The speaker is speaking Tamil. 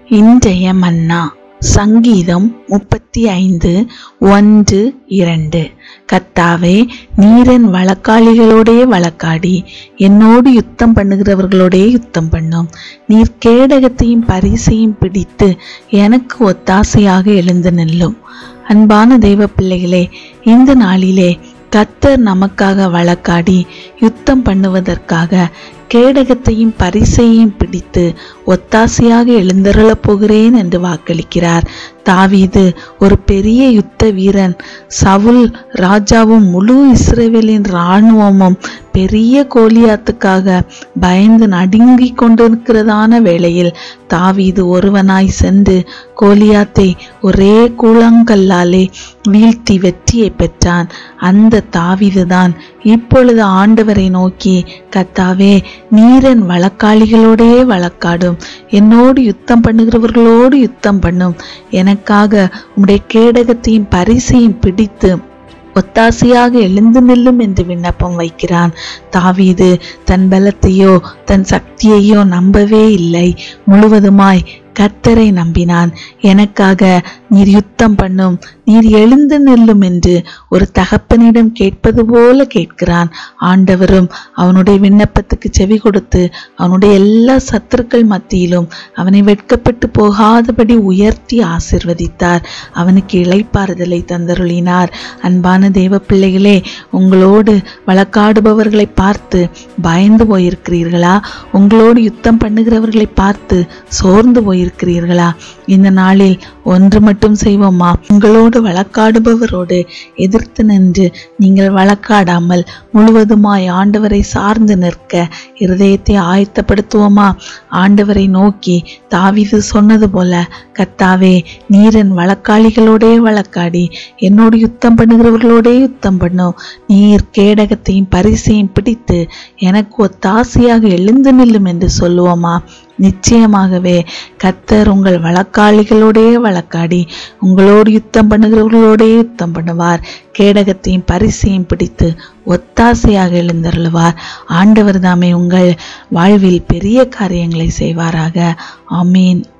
இன்றைய மன்னா சங்கீதம் முப்பத்தி ஐந்து ஒன்று இரண்டு கத்தாவே நீரன் வழக்காளிகளோடே வழக்காடி என்னோடு யுத்தம் பண்ணுகிறவர்களோடே யுத்தம் பண்ணும் நீர் கேடகத்தையும் பரிசையும் பிடித்து எனக்கு ஒத்தாசையாக எழுந்து நில்லும் அன்பான தெய்வ பிள்ளைகளே இந்த நாளிலே கத்தர் நமக்காக வழக்காடி யுத்தம் பண்ணுவதற்காக கேடகத்தையும் பரிசையும் பிடித்து ஒத்தாசையாக எழுந்தருளப் போகிறேன் என்று வாக்களிக்கிறார் தாவீது ஒரு பெரிய யுத்த வீரன் சவுல் ராஜாவும் முழு இஸ்ரேவேலின் இராணுவமும் பெரிய கோலியாத்துக்காக பயந்து நடுங்கி கொண்டிருக்கிறதான வேளையில் தாவீது ஒருவனாய் சென்று கோலியாத்தை ஒரே கூழாங்கல்லாலே வீழ்த்தி வெற்றியை பெற்றான் அந்த தாவீதுதான் இப்பொழுது ஆண்டவரை நோக்கி கத்தாவே நீரன் வழக்காளிகளோடே வழக்காடும் என்னோடு யுத்தம் பண்ணுகிறவர்களோடு யுத்தம் பண்ணும் எனக்காக உம்முடைய கேடகத்தையும் பரிசையும் பிடித்து ஒத்தாசையாக எழுந்து நில்லும் என்று விண்ணப்பம் வைக்கிறான் தாவீது தன் பலத்தையோ தன் சக்தியையோ நம்பவே இல்லை முழுவதுமாய் கர்த்தரை நம்பினான் எனக்காக நீர் யுத்தம் பண்ணும் நீர் எழுந்து நில்லும் என்று ஒரு தகப்பனிடம் கேட்பது போல கேட்கிறான் ஆண்டவரும் அவனுடைய விண்ணப்பத்துக்கு செவி கொடுத்து அவனுடைய எல்லா சத்துருக்கள் மத்தியிலும் அவனை வெட்கப்பட்டு போகாதபடி உயர்த்தி ஆசிர்வதித்தார் அவனுக்கு இளைப்பாறுதலை தந்தருளினார் அன்பான தேவ பிள்ளைகளே உங்களோடு வழக்காடுபவர்களை பார்த்து பயந்து போயிருக்கிறீர்களா உங்களோடு யுத்தம் பண்ணுகிறவர்களை பார்த்து சோர்ந்து போயிருக்கிறீர்களா இந்த நாளில் ஒன்று மட்டும் செய்வோமா உங்களோடு வழக்காடுபவரோடு எதிர்த்து நின்று நீங்கள் வழக்காடாமல் முழுவதுமாய் ஆண்டவரை சார்ந்து நிற்க இருதயத்தை ஆயத்தப்படுத்துவோமா ஆண்டவரை நோக்கி தாவீது சொன்னது போல கர்த்தாவே நீரன் வழக்காளிகளோடே வழக்காடி என்னோடு யுத்தம் பண்ணுகிறவர்களோடே யுத்தம் பண்ணும் நீர் கேடகத்தையும் பரிசையும் பிடித்து எனக்கு ஒத்தாசையாக எழுந்து நில்லும் என்று சொல்லுவோமா நிச்சயமாகவே கத்தர் உங்கள் வழக்காளிகளோடே வழக்காடி உங்களோடு யுத்தம் பண்ணுகிறவர்களோடே யுத்தம் பண்ணுவார் கேடகத்தையும் பரிசையும் பிடித்து ஒத்தாசையாக எழுந்தருளுவார் ஆண்டவர் தாமே உங்கள் வாழ்வில் பெரிய காரியங்களை செய்வாராக ஆமீன்